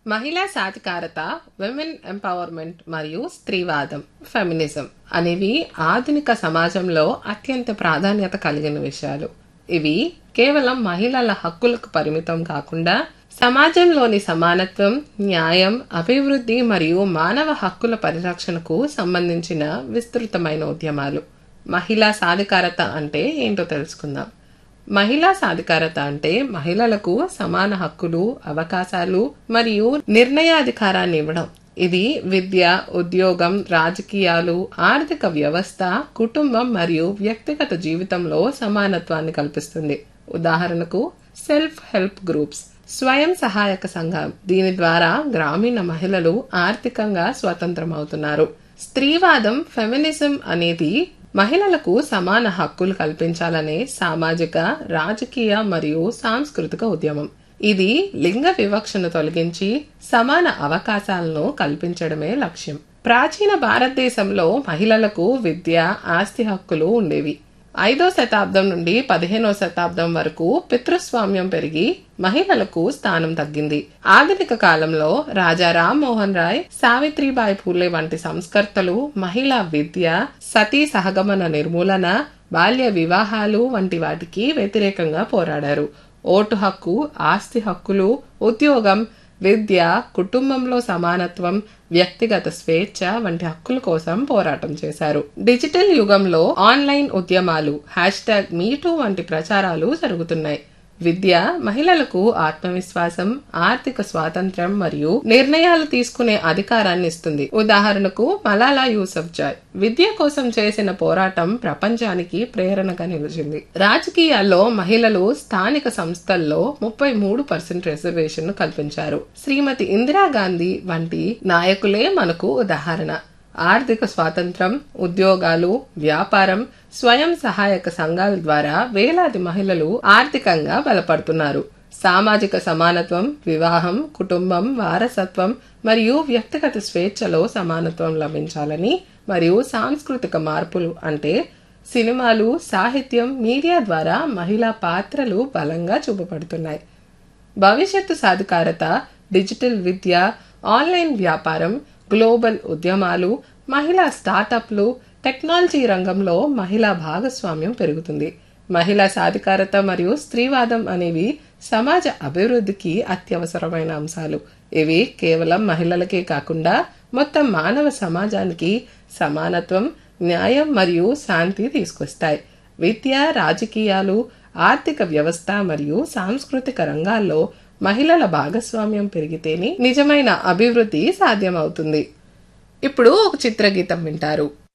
మహిళా సాధికారత women empowerment మరియు స్త్రీవాదం ఫెమినిజం అనేవి ఆధునిక సమాజంలో అత్యంత ప్రాధాన్యత కలిగిన విషయాలు ఇవి కేవలం మహిళల హక్కులకు పరిమితం కాకుండా సమాజంలోని సమానత్వం న్యాయం అభివృద్ధి మరియు మానవ హక్కుల పరిరక్షణకు సంబంధించిన విస్తృతమైన ఉద్యమాలు మహిళా సాధికారత అంటే ఏంటో తెలుసుకుందాం మహిళా సాధికారత అంటే మహిళలకు సమాన హక్కులు అవకాశాలు మరియు నిర్ణయాధికారాన్ని ఇవ్వడం ఇది విద్య ఉద్యోగం రాజకీయాలు ఆర్థిక వ్యవస్థ కుటుంబం మరియు వ్యక్తిగత జీవితంలో సమానత్వాన్ని కల్పిస్తుంది ఉదాహరణకు సెల్ఫ్ హెల్ప్ గ్రూప్స్ స్వయం సహాయక సంఘం దీని ద్వారా గ్రామీణ మహిళలు ఆర్థికంగా స్వతంత్రమవుతున్నారు స్త్రీవాదం ఫెమినిజం అనేది మహిళలకు సమాన హక్కులు కల్పించాలనే సామాజిక రాజకీయ మరియు సాంస్కృతిక ఉద్యమం ఇది లింగ వివక్షను తొలగించి సమాన అవకాశాలను కల్పించడమే లక్ష్యం ప్రాచీన భారతదేశంలో మహిళలకు విద్య ఆస్తి హక్కులు ఉండేవి ఐదో శతాబ్దం నుండి పదిహేనో శతాబ్దం వరకు పితృస్వామ్యం పెరిగి మహిళలకు స్థానం తగ్గింది ఆధునిక కాలంలో రాజా రామ్మోహన్ రాయ్ సావిత్రిబాయి పూలే వంటి సంస్కర్తలు మహిళా విద్య సతీ సహగమన నిర్మూలన బాల్య వివాహాలు వంటి వాటికి వ్యతిరేకంగా పోరాడారు ఓటు హక్కు ఆస్తి హక్కులు ఉద్యోగం విద్య కుటుంబంలో సమానత్వం వ్యక్తిగత స్వేచ్ఛ వంటి హక్కుల కోసం పోరాటం చేశారు డిజిటల్ యుగంలో ఆన్లైన్ ఉద్యమాలు హ్యాష్ ట్యాగ్ మీటూ వంటి ప్రచారాలు జరుగుతున్నాయి విద్య మహిళలకు ఆత్మవిశ్వాసం ఆర్థిక స్వాతంత్ర్యం మరియు నిర్ణయాలు తీసుకునే అధికారాన్ని ఇస్తుంది ఉదాహరణకు మలాలా యూసఫ్ జాయ్ విద్య కోసం చేసిన పోరాటం ప్రపంచానికి ప్రేరణగా నిలిచింది రాజకీయాల్లో మహిళలు స్థానిక సంస్థల్లో ముప్పై మూడు పర్సెంట్ రిజర్వేషన్ కల్పించారు శ్రీమతి ఇందిరాగాంధీ వంటి నాయకులే మనకు ఉదాహరణ ఆర్థిక స్వాతంత్రం ఉద్యోగాలు వ్యాపారం స్వయం సహాయక సంఘాల ద్వారా వేలాది మహిళలు ఆర్థికంగా బలపడుతున్నారు సామాజిక సమానత్వం వివాహం కుటుంబం వారసత్వం మరియు వ్యక్తిగత స్వేచ్ఛలో సమానత్వం లభించాలని మరియు సాంస్కృతిక మార్పులు అంటే సినిమాలు సాహిత్యం మీడియా ద్వారా మహిళా పాత్రలు బలంగా చూపబడుతున్నాయి భవిష్యత్తు సాధికారత డిజిటల్ విద్య ఆన్లైన్ వ్యాపారం గ్లోబల్ ఉద్యమాలు మహిళా స్టార్టప్లు టెక్నాలజీ రంగంలో మహిళా భాగస్వామ్యం పెరుగుతుంది మహిళా సాధికారత మరియు స్త్రీవాదం అనేవి సమాజ అభివృద్ధికి అత్యవసరమైన అంశాలు ఇవి కేవలం మహిళలకే కాకుండా మొత్తం మానవ సమాజానికి సమానత్వం న్యాయం మరియు శాంతి తీసుకొస్తాయి విద్య రాజకీయాలు ఆర్థిక వ్యవస్థ మరియు సాంస్కృతిక రంగాల్లో మహిళల భాగస్వామ్యం పెరిగితేనే నిజమైన అభివృద్ధి సాధ్యమవుతుంది ఇప్పుడు ఒక చిత్రగీతం వింటారు